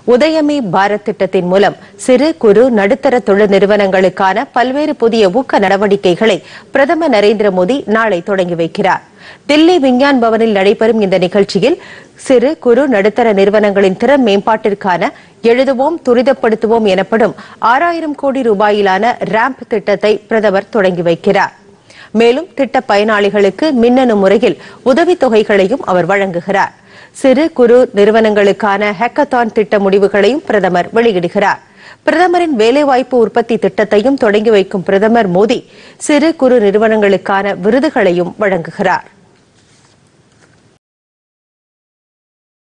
உதயமே பாரத் திட்டத்தின் மூலம் சிறு குறு நடுத்தர தொழில் நிறுவனங்களுக்கான பல்வேறு புதிய ஊக்க நடவடிக்கைகளை பிரதமர் நரேந்திர மோடி நாளை தொடங்கி வைக்கிறார் தில்லி விஞ்ஞான் பவனில் நடைபெறும் இந்த நிகழ்ச்சியில் சிறு குறு நடுத்தர நிறுவனங்களின் திறன் மேம்பாட்டிற்கான எழுதுவோம் துரிதப்படுத்துவோம் எனப்படும் ஆறாயிரம் கோடி ரூபாயிலான ரேம்ப் திட்டத்தை பிரதமர் தொடங்கி வைக்கிறார் மேலும் திட்ட பயனாளிகளுக்கு மின்னணு முறையில் உதவித் தொகைகளையும் அவர் வழங்குகிறார் சிறு குறு நிறுவனங்களுக்கான ஹேக்கத்தான் திட்ட முடிவுகளையும் பிரதமர் வெளியிடுகிறார் பிரதமரின் வேலைவாய்ப்பு உற்பத்தி திட்டத்தையும் தொடங்கி வைக்கும் பிரதமர் மோடி சிறு குறு நிறுவனங்களுக்கான விருதுகளையும் வழங்குகிறார்